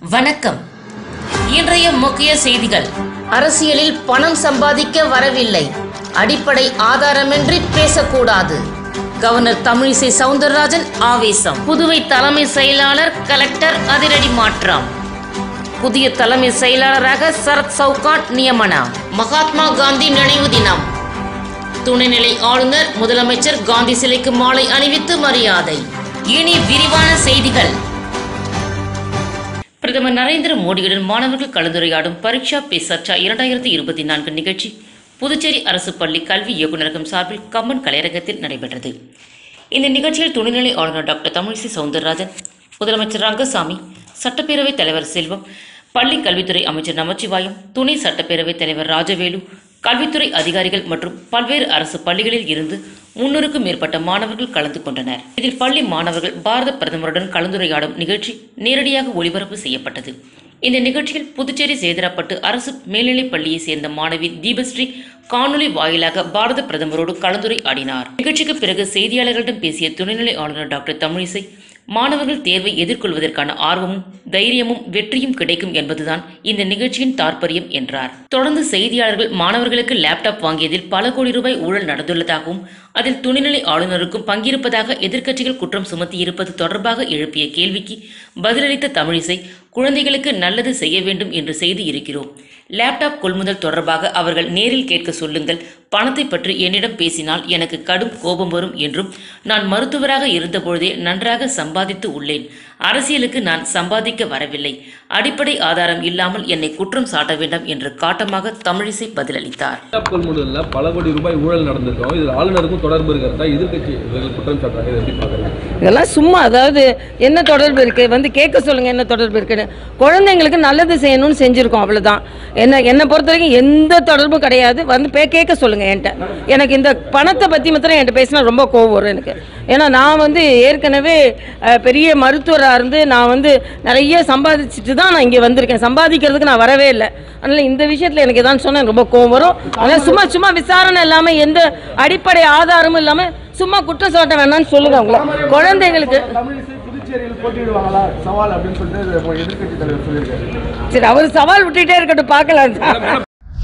வணக்கம் இன்றைய முக்கிய செய்திகள் அரசியலில் பணம் சம்பாதிக்க வரவில்லை அடிப்படை ஆதாரமின்றி பேசக்கூடாது கவர்னர் தமிழிசை சவுந்தரராஜன் ஆவேசம் புதுவை தலைமை செயலாளர் கலெக்டர் அதிரடி மாற்றம் புதிய தலைமை செயலாளராக சரத் சவுகான் நியமனம் மகாத்மா காந்தி நினைவு தினம் துணைநிலை ஆளுநர் முதலமைச்சர் காந்தி சிலைக்கு மாலை அணிவித்து மரியாதை இனி விரிவான செய்திகள் பிரதமர் நரேந்திர மோடியுடன் மாணவர்கள் கலந்துரையாடும் பரீட்சா பே சர்ச்சா இரண்டாயிரத்தி இருபத்தி நான்கு நிகழ்ச்சி புதுச்சேரி அரசு பள்ளி கல்வி இயக்குநரகம் சார்பில் கம்மன் கலையரங்கத்தில் நடைபெற்றது இந்த நிகழ்ச்சியில் துணைநிலை ஆளுநர் டாக்டர் தமிழிசை சவுந்தரராஜன் முதலமைச்சர் ரங்கசாமி சட்டப்பேரவைத் தலைவர் செல்வம் பள்ளி கல்வித்துறை அமைச்சர் நமச்சிவாயம் துணை சட்டப்பேரவைத் தலைவர் ராஜவேலு கல்வித்துறை அதிகாரிகள் மற்றும் பல்வேறு அரசு பள்ளிகளில் இருந்து முன்னூறுக்கும் மேற்பட்ட மாணவர்கள் கலந்து கொண்டனர் இதில் பள்ளி மாணவர்கள் பாரத பிரதமருடன் கலந்துரையாடும் நிகழ்ச்சி நேரடியாக ஒளிபரப்பு செய்யப்பட்டது இந்த நிகழ்ச்சியில் புதுச்சேரி சேதராப்பட்டு அரசு மேல்நிலைப் பள்ளியைச் சேர்ந்த மாணவி தீபஸ்ரீ காணொலி வாயிலாக பாரத பிரதமரோடு கலந்துரையாடினார் நிகழ்ச்சிக்கு பிறகு செய்தியாளர்களிடம் பேசிய துணைநிலை ஆளுநர் டாக்டர் தமிழிசை மாணவர்கள் தேர்வை எதிர்கொள்வதற்கான ஆர்வமும் தைரியமும் வெற்றியும் கிடைக்கும் என்பதுதான் இந்த நிகழ்ச்சியின் தாற்பயம் என்றார் தொடர்ந்து செய்தியாளர்கள் மாணவர்களுக்கு லேப்டாப் வாங்கியதில் பல கோடி ரூபாய் ஊழல் நடந்துள்ளதாகவும் அதில் துணைநிலை ஆளுநருக்கும் பங்கிருப்பதாக எதிர்க்கட்சிகள் குற்றம் சுமத்தியிருப்பது தொடர்பாக எழுப்பிய கேள்விக்கு பதிலளித்த தமிழிசை குழந்தைகளுக்கு நல்லது செய்ய வேண்டும் என்று செய்து இருக்கிறோம் லேப்டாப் கொள்முதல் தொடர்பாக அவர்கள் நேரில் கேட்க சொல்லுங்கள் பணத்தை பற்றி என்னிடம் பேசினால் எனக்கு கடும் கோபம் வரும் என்றும் நான் மருத்துவராக இருந்தபொழுதே நன்றாக சம்பாதித்து உள்ளேன் அரசியலுக்கு நான் சம்பாதிக்க வரவில்லை அடிப்படை ஆதாரம் இல்லாமல் என்னை குற்றம் சாட்ட வேண்டாம் என்று காட்டமாக தமிழிசை பதிலளித்தார் லேப்டாப் கொள்முதலில் பல கோடி ரூபாய் ஊழல் நடந்திருக்கும் இதில் ஆளுநருக்கும் தொடர்பு இருக்கிறதா எதிர்க்கட்சி இவர்கள் குற்றம் சாட்டுறாங்க இதை எப்படி பார்க்குறீங்க இதெல்லாம் சும்மா அதாவது என்ன தொடர்பு இருக்கு வந்து கேட்க சொல்லுங்க என்ன தொடர்பு இருக்குன்னு குழந்தைங்களுக்கு நல்லது செய்யணும்னு செஞ்சிருக்கோம் அவ்வளவுதான் என்ன என்னை பொறுத்த வரைக்கும் எந்த தொடர்பும் கிடையாது வந்து பே கேட்க சொல்லுங்க என்கிட்ட எனக்கு இந்த பணத்தை பத்தி மாத்திரம் என்கிட்ட பேசினா ரொம்ப கோவம் வரும் எனக்கு ஏன்னா நான் வந்து ஏற்கனவே அஹ், பெரிய மருத்துவராக இருந்து நான் வந்து நிறைய சம்பாதிச்சுட்டு தான் நான் இங்கே வந்திருக்கேன் சம்பாதிக்கிறதுக்கு நான் வரவே இல்லை அதனால இந்த விஷயத்தில் எனக்கு எதாவது சொன்னா எனக்கு ரொம்ப கோவம் வரும் அதனால சும்மா சும்மா விசாரணை இல்லாமல் எந்த அடிப்படை ஆதாரமும் இல்லாமல் சும்மா குற்றம் சாட்ட வேணாம்னு சொல்லுங்க அவங்கள குழந்தைங்களுக்கு தமிழிசை புதுச்சேரியில் போட்டியிடுவாங்களா சவால் அப்படின்னு சொல்லிட்டு எதிர்கட்சி தலைவர் சொல்லியிருக்காரு சரி அவர் சவால் விட்டுட்டே இருக்கட்டும் பார்க்கலாம்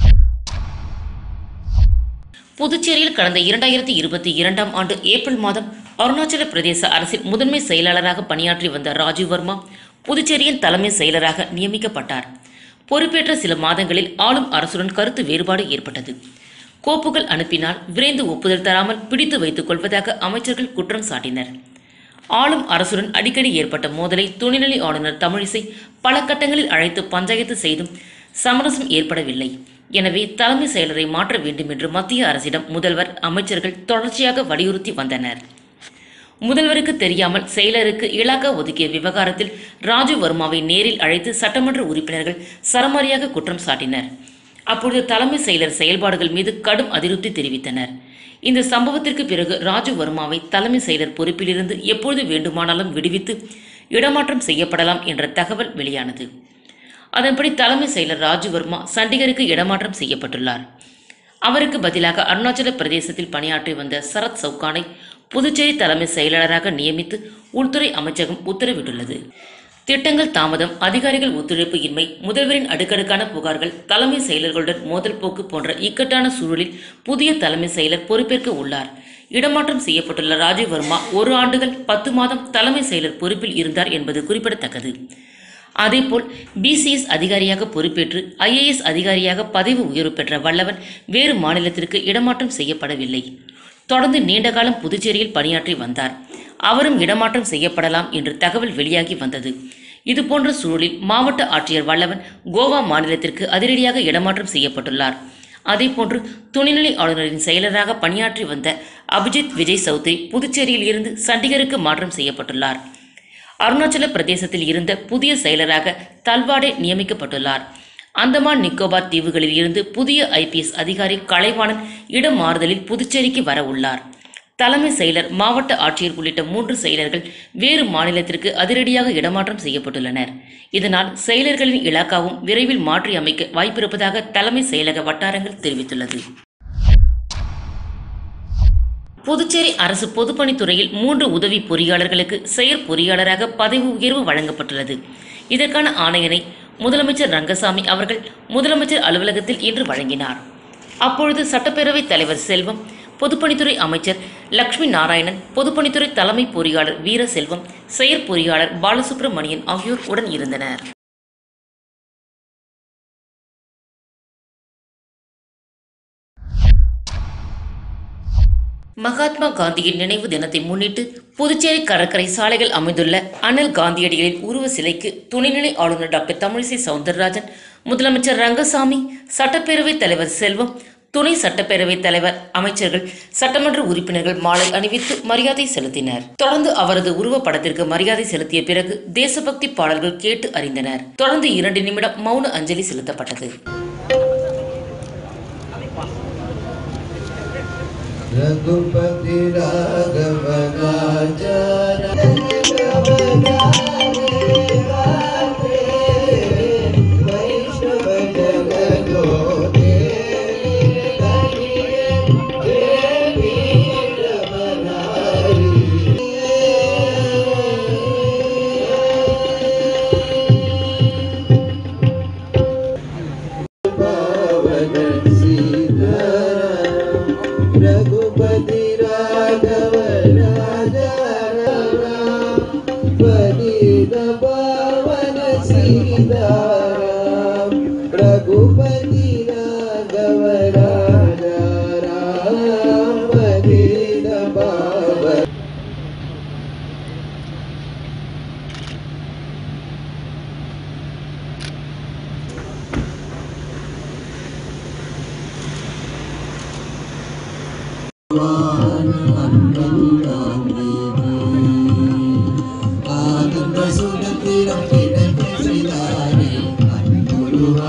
புதுச்சேரியில் கடந்த இரண்டாயிரத்தி இருபத்தி இரண்டாம் ஆண்டு ஏப்ரல் மாதம் அருணாச்சல பிரதேச அரசின் முதன்மை செயலாளராக பணியாற்றி வந்த ராஜீவ் வர்மா புதுச்சேரியின் தலைமை செயலராக நியமிக்கப்பட்டார் பொறுப்பேற்ற சில மாதங்களில் ஆளும் அரசுடன் கருத்து வேறுபாடு ஏற்பட்டது கோப்புகள் அனுப்பினால் விரைந்து ஒப்புதல் தராமல் பிடித்து வைத்துக் கொள்வதாக அமைச்சர்கள் குற்றம் சாட்டினர் ஆளும் அரசுடன் அடிக்கடி ஏற்பட்ட மோதலை துணைநிலை ஆளுநர் தமிழிசை பல கட்டங்களில் அழைத்து பஞ்சாயத்து செய்தும் சமரசம் ஏற்படவில்லை எனவே தலைமை செயலரை மாற்ற வேண்டும் என்று மத்திய அரசிடம் முதல்வர் அமைச்சர்கள் தொடர்ச்சியாக வலியுறுத்தி வந்தனர் முதல்வருக்கு தெரியாமல் செயலருக்கு இலாக்கா ஒதுக்கிய விவகாரத்தில் ராஜீவ் வர்மாவை நேரில் அழைத்து சட்டமன்ற உறுப்பினர்கள் சரமாரியாக குற்றம் சாட்டினர் அப்பொழுது தலைமை செயலர் செயல்பாடுகள் மீது கடும் அதிருப்தி தெரிவித்தனர் இந்த சம்பவத்திற்கு பிறகு ராஜீவ் வர்மாவை தலைமை செயலர் பொறுப்பிலிருந்து எப்பொழுது வேண்டுமானாலும் விடுவித்து இடமாற்றம் செய்யப்படலாம் என்ற தகவல் வெளியானது அதன்படி தலைமை செயலர் ராஜீவ் வர்மா சண்டிகருக்கு இடமாற்றம் செய்யப்பட்டுள்ளார் அவருக்கு பதிலாக அருணாச்சல பிரதேசத்தில் பணியாற்றி வந்த சரத் சவுகானை புதுச்சேரி தலைமை செயலாளராக நியமித்து உள்துறை அமைச்சகம் உத்தரவிட்டுள்ளது திட்டங்கள் தாமதம் அதிகாரிகள் ஒத்துழைப்பு இன்மை முதல்வரின் அடுக்கடுக்கான புகார்கள் தலைமை செயலர்களுடன் மோதல் போக்கு போன்ற இக்கட்டான சூழலில் புதிய தலைமை செயலர் பொறுப்பேற்க உள்ளார் இடமாற்றம் செய்யப்பட்டுள்ள ராஜீவ் வர்மா ஒரு ஆண்டுகள் பத்து மாதம் தலைமை செயலர் பொறுப்பில் இருந்தார் என்பது குறிப்பிடத்தக்கது அதேபோல் பிசிஎஸ் அதிகாரியாக பொறுப்பேற்று ஐஏஎஸ் அதிகாரியாக பதவி உயர்வு பெற்ற வல்லவன் வேறு மாநிலத்திற்கு இடமாற்றம் செய்யப்படவில்லை தொடர்ந்து நீண்ட காலம் புதுச்சேரியில் பணியாற்றி வந்தார் அவரும் இடமாற்றம் செய்யப்படலாம் என்று தகவல் வெளியாகி வந்தது இதுபோன்ற சூழலில் மாவட்ட ஆட்சியர் வல்லவன் கோவா மாநிலத்திற்கு அதிரடியாக இடமாற்றம் செய்யப்பட்டுள்ளார் அதேபோன்று துணைநிலை ஆளுநரின் செயலராக பணியாற்றி வந்த அபிஜித் விஜய் சௌத்ரி புதுச்சேரியில் இருந்து சண்டிகருக்கு மாற்றம் செய்யப்பட்டுள்ளார் அருணாச்சல பிரதேசத்தில் இருந்த புதிய செயலராக தல்வாடே நியமிக்கப்பட்டுள்ளார் அந்தமான் நிக்கோபார் தீவுகளில் இருந்து புதிய ஐபிஎஸ் அதிகாரி கலைவாணன் இடம் மாறுதலில் புதுச்சேரிக்கு வர உள்ளார் தலைமை செயலர் மாவட்ட ஆட்சியர் உள்ளிட்ட மூன்று செயலர்கள் வேறு மாநிலத்திற்கு அதிரடியாக இடமாற்றம் செய்யப்பட்டுள்ளனர் இதனால் செயலர்களின் இலாக்காவும் விரைவில் மாற்றி அமைக்க வாய்ப்பிருப்பதாக தலைமை செயலக வட்டாரங்கள் தெரிவித்துள்ளது புதுச்சேரி அரசு பொதுப்பணித்துறையில் மூன்று உதவி பொறியாளர்களுக்கு செயற் பொறியாளராக பதவி உயர்வு வழங்கப்பட்டுள்ளது இதற்கான ஆணையனை முதலமைச்சர் ரங்கசாமி அவர்கள் முதலமைச்சர் அலுவலகத்தில் இன்று வழங்கினார் அப்பொழுது சட்டப்பேரவைத் தலைவர் செல்வம் பொதுப்பணித்துறை அமைச்சர் லட்சுமி நாராயணன் பொதுப்பணித்துறை தலைமை பொறியாளர் வீரசெல்வம் செயற்பொறியாளர் பாலசுப்ரமணியன் ஆகியோர் உடன் இருந்தனர் மகாத்மா காந்தியின் நினைவு தினத்தை முன்னிட்டு புதுச்சேரி கடற்கரை சாலைகள் அமைந்துள்ள அண்ணல் காந்தியடிகளின் உருவ சிலைக்கு துணைநிலை ஆளுநர் டாக்டர் தமிழிசை சவுந்தரராஜன் முதலமைச்சர் ரங்கசாமி சட்டப்பேரவைத் தலைவர் செல்வம் துணை சட்டப்பேரவைத் தலைவர் அமைச்சர்கள் சட்டமன்ற உறுப்பினர்கள் மாலை அணிவித்து மரியாதை செலுத்தினர் தொடர்ந்து அவரது உருவப்படத்திற்கு மரியாதை செலுத்திய பிறகு தேசபக்தி பாடல்கள் கேட்டு அறிந்தனர் தொடர்ந்து இரண்டு நிமிடம் மௌன அஞ்சலி செலுத்தப்பட்டது रघुपति राघव राजा वैष्णव जगतो रघुपति राघव राजा राम पतित पावन सीताराम रघुपति राघव राजा राम पतित पावन ஆனந்த சுதந்திரம் கிடைத்த செய்தாரே அன்புருவா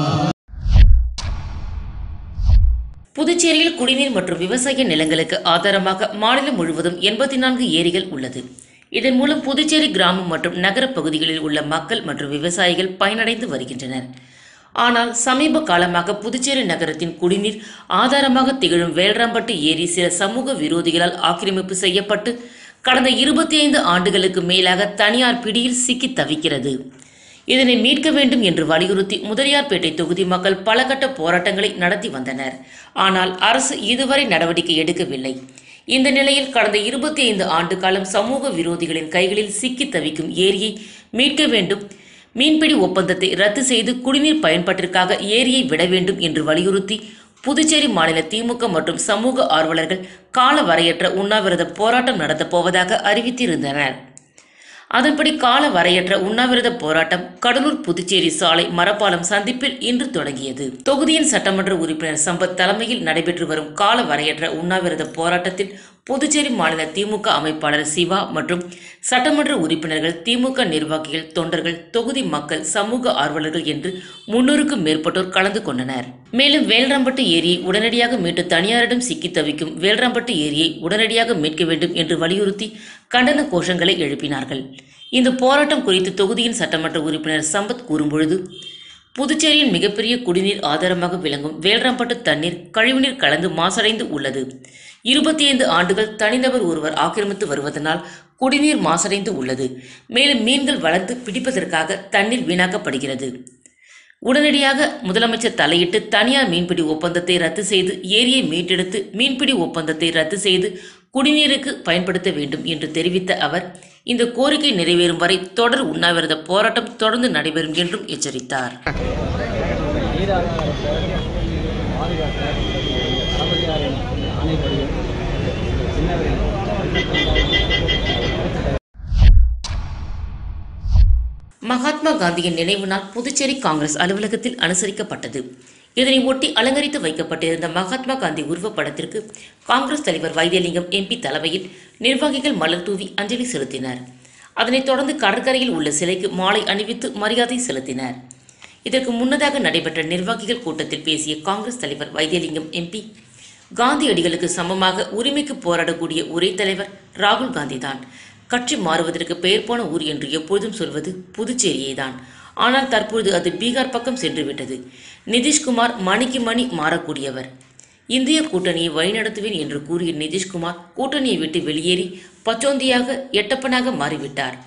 புதுச்சேரியில் குடிநீர் மற்றும் விவசாய நிலங்களுக்கு ஆதாரமாக மாநிலம் முழுவதும் எண்பத்தி நான்கு ஏரிகள் உள்ளது இதன் மூலம் புதுச்சேரி கிராமம் மற்றும் நகரப் பகுதிகளில் உள்ள மக்கள் மற்றும் விவசாயிகள் பயனடைந்து வருகின்றனர் ஆனால் சமீப காலமாக புதுச்சேரி நகரத்தின் குடிநீர் ஆதாரமாக திகழும் வேல்ராம்பட்டு ஏரி சில சமூக விரோதிகளால் ஆக்கிரமிப்பு செய்யப்பட்டு கடந்த இருபத்தி ஐந்து ஆண்டுகளுக்கு மேலாக தனியார் பிடியில் சிக்கி தவிக்கிறது இதனை மீட்க வேண்டும் என்று வலியுறுத்தி முதலியார்பேட்டை தொகுதி மக்கள் பல கட்ட போராட்டங்களை நடத்தி வந்தனர் ஆனால் அரசு இதுவரை நடவடிக்கை எடுக்கவில்லை இந்த நிலையில் கடந்த இருபத்தி ஐந்து ஆண்டு காலம் சமூக விரோதிகளின் கைகளில் சிக்கி தவிக்கும் ஏரியை மீட்க வேண்டும் மீன்பிடி ஒப்பந்தத்தை ரத்து செய்து குடிநீர் பயன்பாட்டிற்காக ஏரியை விட வேண்டும் என்று வலியுறுத்தி புதுச்சேரி மாநில திமுக மற்றும் சமூக ஆர்வலர்கள் கால வரையற்ற உண்ணாவிரத போராட்டம் நடத்தப் போவதாக அறிவித்திருந்தனர் அதன்படி கால வரையற்ற உண்ணாவிரத போராட்டம் கடலூர் புதுச்சேரி சாலை மரப்பாலம் சந்திப்பில் இன்று தொடங்கியது தொகுதியின் சட்டமன்ற உறுப்பினர் சம்பத் தலைமையில் நடைபெற்று வரும் கால வரையற்ற உண்ணாவிரத போராட்டத்தில் புதுச்சேரி மாநில திமுக அமைப்பாளர் சிவா மற்றும் சட்டமன்ற உறுப்பினர்கள் திமுக நிர்வாகிகள் தொண்டர்கள் தொகுதி மக்கள் சமூக ஆர்வலர்கள் என்று முன்னூறுக்கும் மேற்பட்டோர் கலந்து கொண்டனர் மேலும் வேல்ராம்பட்டு ஏரியை உடனடியாக மீட்டு தனியாரிடம் சிக்கி தவிக்கும் வேல்ராம்பட்டு ஏரியை உடனடியாக மீட்க வேண்டும் என்று வலியுறுத்தி கண்டன கோஷங்களை எழுப்பினார்கள் இந்த போராட்டம் குறித்து தொகுதியின் சட்டமன்ற உறுப்பினர் சம்பத் கூறும்பொழுது புதுச்சேரியின் மிகப்பெரிய குடிநீர் ஆதாரமாக விளங்கும் வேல்ராம்பட்டு தண்ணீர் கழிவுநீர் கலந்து மாசடைந்து உள்ளது இருபத்தி ஐந்து ஆண்டுகள் தனிநபர் ஒருவர் ஆக்கிரமித்து வருவதனால் குடிநீர் மாசடைந்து உள்ளது மேலும் மீன்கள் வளர்த்து பிடிப்பதற்காக தண்ணீர் வீணாக்கப்படுகிறது உடனடியாக முதலமைச்சர் தலையிட்டு தனியார் மீன்பிடி ஒப்பந்தத்தை ரத்து செய்து ஏரியை மீட்டெடுத்து மீன்பிடி ஒப்பந்தத்தை ரத்து செய்து குடிநீருக்கு பயன்படுத்த வேண்டும் என்று தெரிவித்த அவர் இந்த கோரிக்கை நிறைவேறும் வரை தொடர் உண்ணாவிரத போராட்டம் தொடர்ந்து நடைபெறும் என்றும் எச்சரித்தார் மகாத்மா காந்தியின் நினைவு நாள் புதுச்சேரி காங்கிரஸ் அலுவலகத்தில் அனுசரிக்கப்பட்டது இதனை ஒட்டி அலங்கரித்து வைக்கப்பட்டிருந்த மகாத்மா காந்தி உருவப்படத்திற்கு காங்கிரஸ் தலைவர் வைத்தியலிங்கம் எம்பி தலைமையில் நிர்வாகிகள் மலர் தூவி அஞ்சலி செலுத்தினர் அதனைத் தொடர்ந்து கடற்கரையில் உள்ள சிலைக்கு மாலை அணிவித்து மரியாதை செலுத்தினர் இதற்கு முன்னதாக நடைபெற்ற நிர்வாகிகள் கூட்டத்தில் பேசிய காங்கிரஸ் தலைவர் வைத்தியலிங்கம் எம்பி காந்தியடிகளுக்கு சமமாக உரிமைக்கு போராடக்கூடிய ஒரே தலைவர் ராகுல் காந்தி தான் கட்சி மாறுவதற்கு பெயர் போன ஊர் என்று எப்பொழுதும் சொல்வது புதுச்சேரியே தான் ஆனால் தற்பொழுது அது பீகார் பக்கம் சென்று விட்டது நிதிஷ்குமார் மணிக்கு மணி மாறக்கூடியவர் இந்திய கூட்டணியை வழிநடத்துவேன் என்று கூறிய நிதிஷ்குமார் கூட்டணியை விட்டு வெளியேறி பச்சோந்தியாக எட்டப்பனாக மாறிவிட்டார்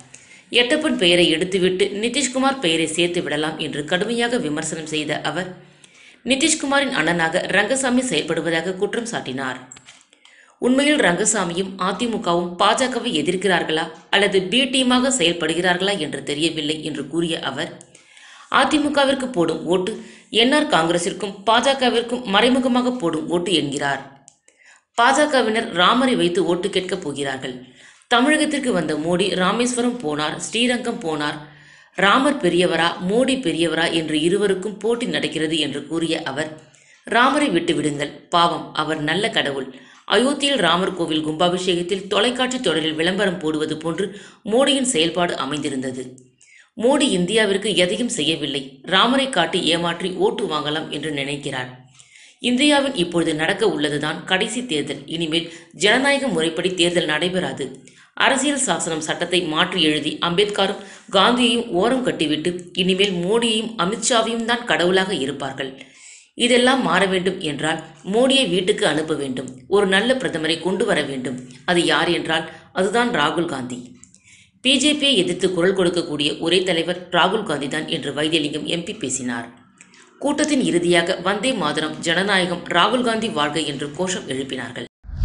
எட்டப்பன் பெயரை எடுத்துவிட்டு நிதிஷ்குமார் பெயரை சேர்த்து விடலாம் என்று கடுமையாக விமர்சனம் செய்த அவர் நிதிஷ்குமாரின் அண்ணனாக ரங்கசாமி செயல்படுவதாக குற்றம் சாட்டினார் உண்மையில் ரங்கசாமியும் அதிமுகவும் பாஜகவை எதிர்க்கிறார்களா அல்லது பி டீமாக செயல்படுகிறார்களா என்று தெரியவில்லை என்று கூறிய அவர் அதிமுகவிற்கு போடும் ஓட்டு என்ஆர் காங்கிரசிற்கும் பாஜகவிற்கும் மறைமுகமாக போடும் ஓட்டு என்கிறார் பாஜகவினர் ராமரை வைத்து ஓட்டு கேட்கப் போகிறார்கள் தமிழகத்திற்கு வந்த மோடி ராமேஸ்வரம் போனார் ஸ்ரீரங்கம் போனார் ராமர் பெரியவரா மோடி பெரியவரா என்று இருவருக்கும் போட்டி நடக்கிறது என்று கூறிய அவர் ராமரை விட்டு விடுங்கள் பாவம் அவர் நல்ல கடவுள் அயோத்தியில் ராமர் கோவில் கும்பாபிஷேகத்தில் தொலைக்காட்சி தொடரில் விளம்பரம் போடுவது போன்று மோடியின் செயல்பாடு அமைந்திருந்தது மோடி இந்தியாவிற்கு எதையும் செய்யவில்லை ராமரை காட்டி ஏமாற்றி ஓட்டு வாங்கலாம் என்று நினைக்கிறார் இந்தியாவில் இப்பொழுது நடக்க உள்ளதுதான் கடைசி தேர்தல் இனிமேல் ஜனநாயக முறைப்படி தேர்தல் நடைபெறாது அரசியல் சாசனம் சட்டத்தை மாற்றி எழுதி அம்பேத்கரும் காந்தியையும் ஓரம் கட்டிவிட்டு இனிமேல் மோடியையும் அமித்ஷாவையும் தான் கடவுளாக இருப்பார்கள் இதெல்லாம் மாற வேண்டும் என்றால் மோடியை வீட்டுக்கு அனுப்ப வேண்டும் ஒரு நல்ல பிரதமரை கொண்டு வர வேண்டும் அது யார் என்றால் அதுதான் ராகுல் காந்தி பிஜேபியை எதிர்த்து குரல் கொடுக்கக்கூடிய ஒரே தலைவர் ராகுல் காந்தி தான் என்று வைத்தியலிங்கம் எம்பி பேசினார் கூட்டத்தின் இறுதியாக வந்தே மாதரம் ஜனநாயகம் ராகுல் காந்தி வாழ்க என்று கோஷம் எழுப்பினார்கள்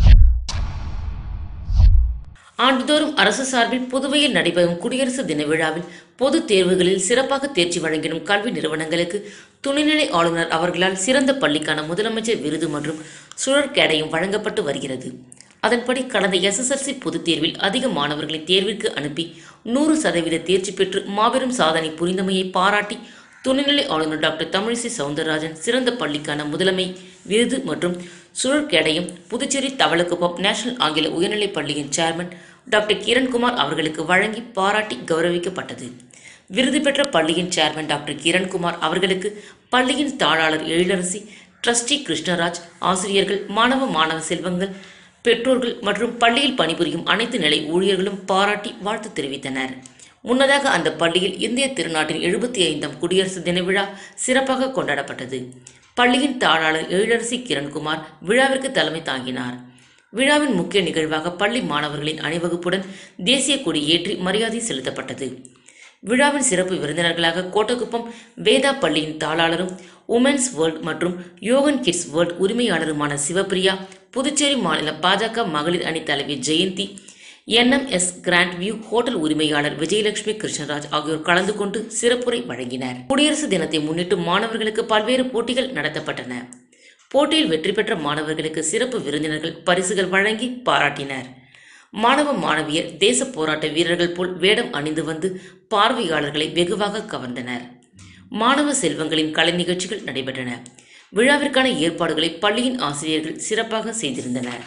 ஆண்டுதோறும் அரசு சார்பில் புதுவையில் நடைபெறும் குடியரசு தின விழாவில் பொதுத் தேர்வுகளில் சிறப்பாக தேர்ச்சி வழங்கிடும் கல்வி நிறுவனங்களுக்கு துணைநிலை ஆளுநர் அவர்களால் சிறந்த பள்ளிக்கான முதலமைச்சர் விருது மற்றும் சுழற்கேடையும் வழங்கப்பட்டு வருகிறது அதன்படி கடந்த எஸ்எஸ்எல்சி பொதுத் தேர்வில் அதிக மாணவர்களை தேர்விற்கு அனுப்பி நூறு சதவீத தேர்ச்சி பெற்று மாபெரும் சாதனை புரிந்தமையை பாராட்டி துணைநிலை ஆளுநர் டாக்டர் தமிழிசை சவுந்தரராஜன் சிறந்த பள்ளிக்கான முதலமை விருது மற்றும் சுழற்கேடையும் புதுச்சேரி தவளக்குப்பம் நேஷனல் ஆங்கில உயர்நிலைப் பள்ளியின் சேர்மன் டாக்டர் கிரண்குமார் அவர்களுக்கு வழங்கி பாராட்டி கௌரவிக்கப்பட்டது விருது பெற்ற பள்ளியின் சேர்மன் டாக்டர் கிரண்குமார் அவர்களுக்கு பள்ளியின் தாளாளர் எழிலரசி ட்ரஸ்டி கிருஷ்ணராஜ் ஆசிரியர்கள் மாணவ மாணவ செல்வங்கள் பெற்றோர்கள் மற்றும் பள்ளியில் பணிபுரியும் அனைத்து நிலை ஊழியர்களும் பாராட்டி வாழ்த்து தெரிவித்தனர் முன்னதாக அந்த பள்ளியில் இந்திய திருநாட்டின் எழுபத்தி ஐந்தாம் குடியரசு தின விழா சிறப்பாக கொண்டாடப்பட்டது பள்ளியின் தாளாளர் எழிலரசி கிரண்குமார் விழாவிற்கு தலைமை தாங்கினார் விழாவின் முக்கிய நிகழ்வாக பள்ளி மாணவர்களின் அணிவகுப்புடன் தேசிய கொடி ஏற்றி மரியாதை செலுத்தப்பட்டது விழாவின் சிறப்பு விருந்தினர்களாக கோட்டக்குப்பம் வேதா பள்ளியின் தாளாளரும் உமன்ஸ் வேர்ல்ட் மற்றும் யோகன் கிட்ஸ் வேர்ல்ட் உரிமையாளருமான சிவபிரியா புதுச்சேரி மாநில பாஜக மகளிர் அணி தலைவி Jayanthi NMS grand view hotel உரிமையாளர் விஜயலட்சுமி கிருஷ்ணராஜ் ஆகியோர் கலந்து கொண்டு சிறப்புரை வழங்கினர் குடியரசு தினத்தை முன்னிட்டு மாணவர்களுக்கு பல்வேறு போட்டிகள் நடத்தப்பட்டன போட்டியில் வெற்றி பெற்ற மாணவர்களுக்கு சிறப்பு விருந்தினர்கள் பரிசுகள் வழங்கி பாராட்டினர் மாணவ மாணவியர் தேச போராட்ட வீரர்கள் போல் வேடம் அணிந்து வந்து பார்வையாளர்களை வெகுவாக கவர்ந்தனர் மாணவ செல்வங்களின் கலை நிகழ்ச்சிகள் நடைபெற்றன விழாவிற்கான ஏற்பாடுகளை பள்ளியின் ஆசிரியர்கள் சிறப்பாக செய்திருந்தனர்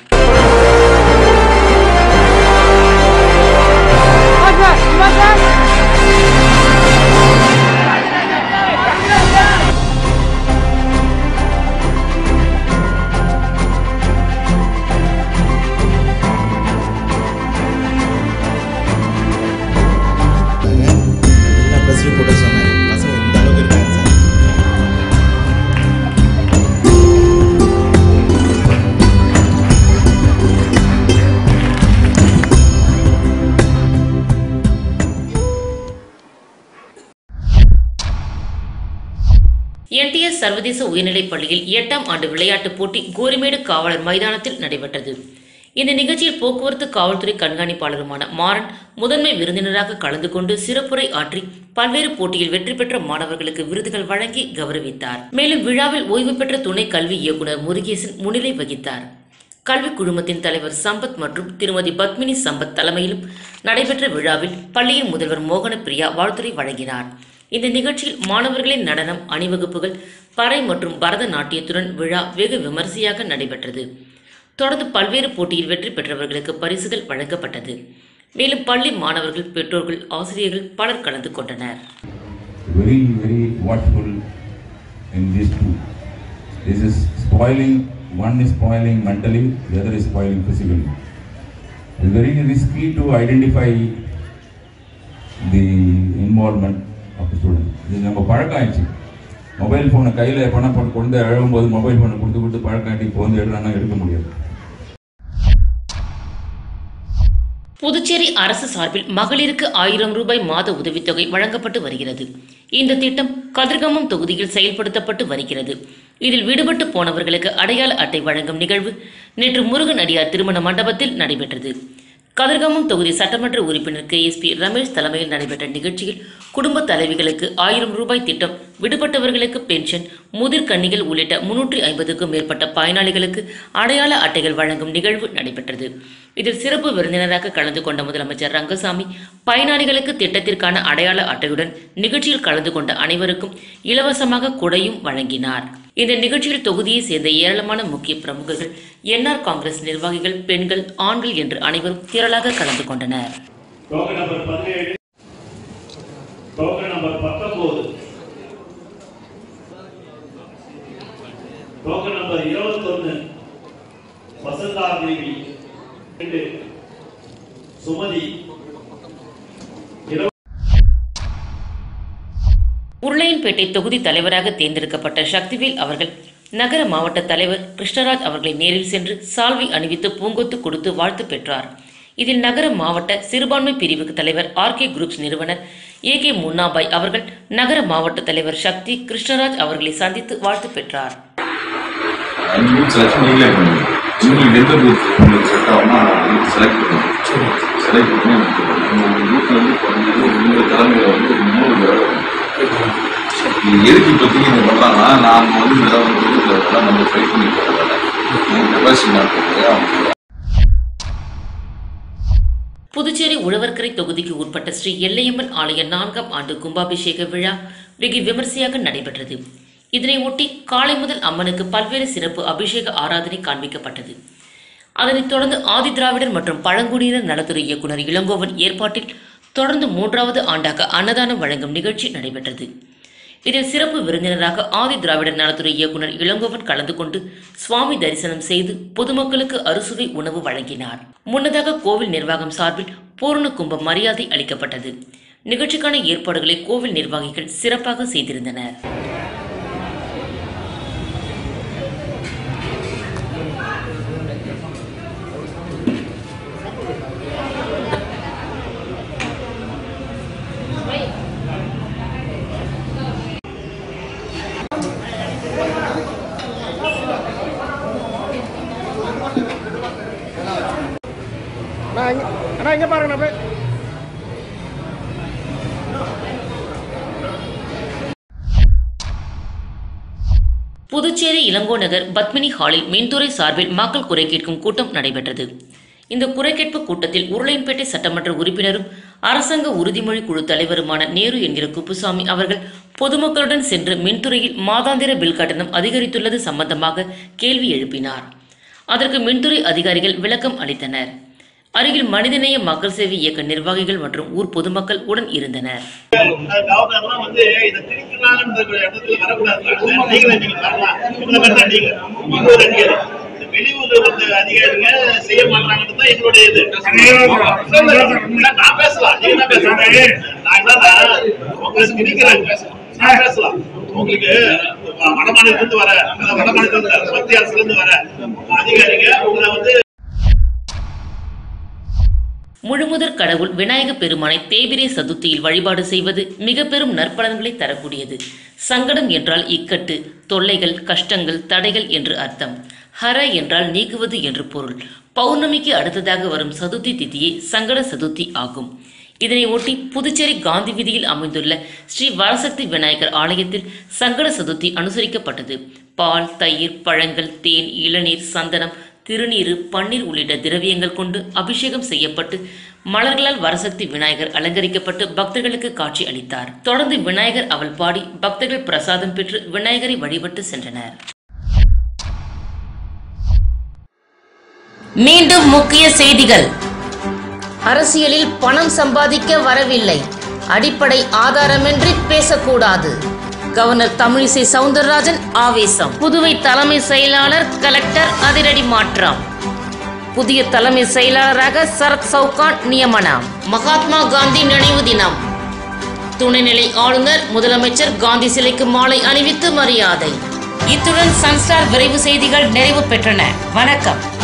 நான் ப்ரெஸ் ரிப்போர்ட்டர் சொன்னேன் பசங்க இந்த அளவுக்கு இருக்காங்க சார் என்டிஎஸ் சர்வதேச உயர்நிலைப் பள்ளியில் எட்டாம் ஆண்டு விளையாட்டுப் போட்டி கோரிமேடு காவலர் மைதானத்தில் நடைபெற்றது இந்த நிகழ்ச்சியில் போக்குவரத்து காவல்துறை கண்காணிப்பாளருமான மாறன் முதன்மை விருந்தினராக கலந்து கொண்டு சிறப்புரை ஆற்றி பல்வேறு போட்டியில் வெற்றி பெற்ற மாணவர்களுக்கு விருதுகள் வழங்கி கௌரவித்தார் மேலும் விழாவில் ஓய்வு பெற்ற துணை கல்வி இயக்குனர் முருகேசன் முன்னிலை வகித்தார் கல்வி குழுமத்தின் தலைவர் சம்பத் மற்றும் திருமதி பத்மினி சம்பத் தலைமையிலும் நடைபெற்ற விழாவில் பள்ளியின் முதல்வர் மோகன பிரியா வாழ்த்துரை வழங்கினார் இந்த நிகழ்ச்சியில் மாணவர்களின் நடனம் அணிவகுப்புகள் பறை மற்றும் பரதநாட்டியத்துடன் விழா வெகு விமரிசையாக நடைபெற்றது தொடர்ந்து பல்வேறு போட்டியில் வெற்றி பெற்றவர்களுக்கு பரிசுகள் வழங்கப்பட்டது மேலும் பள்ளி மாணவர்கள் பெற்றோர்கள் ஆசிரியர்கள் பலர் கலந்து கொண்டனர் very, very watchful in these two. This is spoiling, one is spoiling mentally, the other is spoiling physically. It's very risky to identify the involvement of the student. இது நம்ம பழக்கம் ஆயிடுச்சு மொபைல் ஃபோனை கையில் பணம் போட்டு கொண்டு அழுகும்போது மொபைல் ஃபோனை கொடுத்து கொடுத்து பழக்கம் ஆகிட்டு இப்போ வந்து எடுறானா எடுக்க முடியாது புதுச்சேரி அரசு சார்பில் மகளிருக்கு ஆயிரம் ரூபாய் மாத உதவித்தொகை வழங்கப்பட்டு வருகிறது இந்த திட்டம் கதிர்காமம் தொகுதியில் செயல்படுத்தப்பட்டு வருகிறது இதில் விடுபட்டு போனவர்களுக்கு அடையாள அட்டை வழங்கும் நிகழ்வு நேற்று முருகன் அடியார் திருமண மண்டபத்தில் நடைபெற்றது கதிர்காமம் தொகுதி சட்டமன்ற உறுப்பினர் கே எஸ் பி ரமேஷ் தலைமையில் நடைபெற்ற நிகழ்ச்சியில் குடும்ப தலைவிகளுக்கு ஆயிரம் ரூபாய் திட்டம் விடுபட்டவர்களுக்கு பென்ஷன் முதிர் கன்னிகள் உள்ளிட்ட முன்னூற்றி ஐம்பதுக்கும் மேற்பட்ட பயனாளிகளுக்கு அடையாள அட்டைகள் வழங்கும் நிகழ்வு நடைபெற்றது இதில் சிறப்பு விருந்தினராக கலந்து கொண்ட முதலமைச்சர் ரங்கசாமி பயனாளிகளுக்கு திட்டத்திற்கான அடையாள அட்டையுடன் நிகழ்ச்சியில் கலந்து கொண்ட அனைவருக்கும் இலவசமாக கொடையும் வழங்கினார் இந்த நிகழ்ச்சியில் தொகுதியை சேர்ந்த ஏராளமான முக்கிய பிரமுகர்கள் என்ஆர் காங்கிரஸ் நிர்வாகிகள் பெண்கள் ஆண்கள் என்று அனைவரும் திரளாக கலந்து கொண்டனர் டோக்கன் நம்பர் பதினேழு டோக்கன் நம்பர் பத்தொன்பது டோக்கன் நம்பர் இருபத்தொன்னு வசந்தா தேவி ரெண்டு சுமதி உருளையன்பேட்டை தொகுதி தலைவராக தேர்ந்தெடுக்கப்பட்ட சக்திவேல் அவர்கள் நகர மாவட்ட தலைவர் கிருஷ்ணராஜ் அவர்களை நேரில் சென்று சால்வை அணிவித்து பூங்கொத்து கொடுத்து வாழ்த்து பெற்றார் இதில் நகர மாவட்ட சிறுபான்மை பிரிவுக்கு தலைவர் ஆர்கே குரூப்ஸ் நிறுவனர் ஏ கே முன்னாபாய் அவர்கள் நகர மாவட்ட தலைவர் சக்தி கிருஷ்ணராஜ் அவர்களை சந்தித்து வாழ்த்து பெற்றார் அஞ்சு பூத் செலக்ஷன் நீங்களே பண்ணுங்க உங்களுக்கு எந்த பூத் உங்களுக்கு செட் ஆகுமோ அந்த செலக்ட் பண்ணுங்க செலக்ட் பண்ணி எனக்கு உங்கள் பூத்தில் வந்து குறைஞ்சது உங்கள் தலைமையில் வந்து ஒரு மூணு தடவை இது எதுக்கு இப்போதைக்கு இதை பண்ணுறாங்கன்னா நாம் வந்து இந்த தடவை வந்து இதெல்லாம் நம்ம ட்ரை பண்ணி போகிறதால கெப்பாசிட்டி மார்க்கெட் அவங்க புதுச்சேரி உழவர்கரை தொகுதிக்கு உட்பட்ட ஸ்ரீ எல்லையம்மன் ஆலய நான்காம் ஆண்டு கும்பாபிஷேக விழா வெகு விமர்சையாக நடைபெற்றது இதனை ஒட்டி காலை முதல் அம்மனுக்கு பல்வேறு சிறப்பு அபிஷேக ஆராதனை காண்பிக்கப்பட்டது அதனைத் தொடர்ந்து ஆதி திராவிடர் மற்றும் பழங்குடியினர் நலத்துறை இயக்குனர் இளங்கோவன் ஏற்பாட்டில் தொடர்ந்து மூன்றாவது ஆண்டாக அன்னதானம் வழங்கும் நிகழ்ச்சி நடைபெற்றது இதில் சிறப்பு விருந்தினராக ஆதி திராவிடர் நலத்துறை இயக்குனர் இளங்கோவன் கலந்து கொண்டு சுவாமி தரிசனம் செய்து பொதுமக்களுக்கு அறுசுவை உணவு வழங்கினார் முன்னதாக கோவில் நிர்வாகம் சார்பில் பூரண கும்ப மரியாதை அளிக்கப்பட்டது நிகழ்ச்சிக்கான ஏற்பாடுகளை கோவில் நிர்வாகிகள் சிறப்பாக செய்திருந்தனர் அண்ணா இங்க அண்ணா இங்க பாருங்க அப்படியே புதுச்சேரி இளங்கோ நகர் பத்மினி ஹாலில் மின்துறை சார்பில் மக்கள் குறை கேட்கும் கூட்டம் நடைபெற்றது இந்த குறை கேட்பு கூட்டத்தில் உருளையன்பேட்டை சட்டமன்ற உறுப்பினரும் அரசாங்க உறுதிமொழி குழு தலைவருமான நேரு என்கிற குப்புசாமி அவர்கள் பொதுமக்களுடன் சென்று மின்துறையில் மாதாந்திர பில் கட்டணம் அதிகரித்துள்ளது சம்பந்தமாக கேள்வி எழுப்பினார் அதற்கு மின்துறை அதிகாரிகள் விளக்கம் அளித்தனர் அருகில் மனிதநேய மக்கள் சேவை இயக்க நிர்வாகிகள் மற்றும் ஊர் பொதுமக்கள் உடன் இருந்தனர் கவர்னர்லாம் வந்து இதை திருப்பினாங்கன்ற இடத்துல வரக்கூடாது நீங்களே நீங்க வரலாம் இந்த மாதிரி தான் நீங்க நீங்க ஒரு அதிகாரி இந்த வெளியூர்ல வந்த அதிகாரிங்க செய்ய மாட்டாங்கன்னு தான் எங்களுடைய இது இல்ல, நான் பேசலாம் நீங்க தான் பேசலாம் நான் என்னன்னா உங்களுக்கு நினைக்கிறாங்க பேசலாம் நான் பேசலாம் உங்களுக்கு வடமாநிலத்துல இருந்து வர அதாவது வடமாநிலத்துல இருந்து மத்திய அரசுல இருந்து வர அதிகாரிங்க உங்களை வந்து முழுமுதற் கடவுள் விநாயக பெருமானை தேய்பிரை சதுர்த்தியில் வழிபாடு செய்வது மிக பெரும் நற்பலன்களை தரக்கூடியது சங்கடம் என்றால் இக்கட்டு தொல்லைகள் கஷ்டங்கள் தடைகள் என்று அர்த்தம் ஹர என்றால் நீக்குவது என்று பொருள் பௌர்ணமிக்கு அடுத்ததாக வரும் சதுர்த்தி திதியே சங்கட சதுர்த்தி ஆகும் இதனை ஒட்டி புதுச்சேரி காந்தி வீதியில் அமைந்துள்ள ஸ்ரீ வரசக்தி விநாயகர் ஆலயத்தில் சங்கட சதுர்த்தி அனுசரிக்கப்பட்டது பால் தயிர் பழங்கள் தேன் இளநீர் சந்தனம் திருநீறு பன்னீர் உள்ளிட்ட திரவியங்கள் கொண்டு அபிஷேகம் செய்யப்பட்டு மலர்களால் வரசக்தி விநாயகர் அலங்கரிக்கப்பட்டு பக்தர்களுக்கு காட்சி அளித்தார் தொடர்ந்து விநாயகர் அவள் பாடி பக்தர்கள் பிரசாதம் பெற்று விநாயகரை வழிபட்டு சென்றனர் மீண்டும் முக்கிய செய்திகள் அரசியலில் பணம் சம்பாதிக்க வரவில்லை அடிப்படை ஆதாரமின்றி பேசக்கூடாது கவர்னர் தமிழிசை சவுந்தரராஜன் ஆவேசம் புதுவை தலைமை செயலாளர் கலெக்டர் அதிரடி மாற்றம் புதிய தலைமை செயலாளராக சரத் சவுகான் நியமனம் மகாத்மா காந்தி நினைவு தினம் துணைநிலை ஆளுநர் முதலமைச்சர் காந்தி சிலைக்கு மாலை அணிவித்து மரியாதை இத்துடன் சன்ஸ்டார் விரைவு செய்திகள் நிறைவு பெற்றன வணக்கம்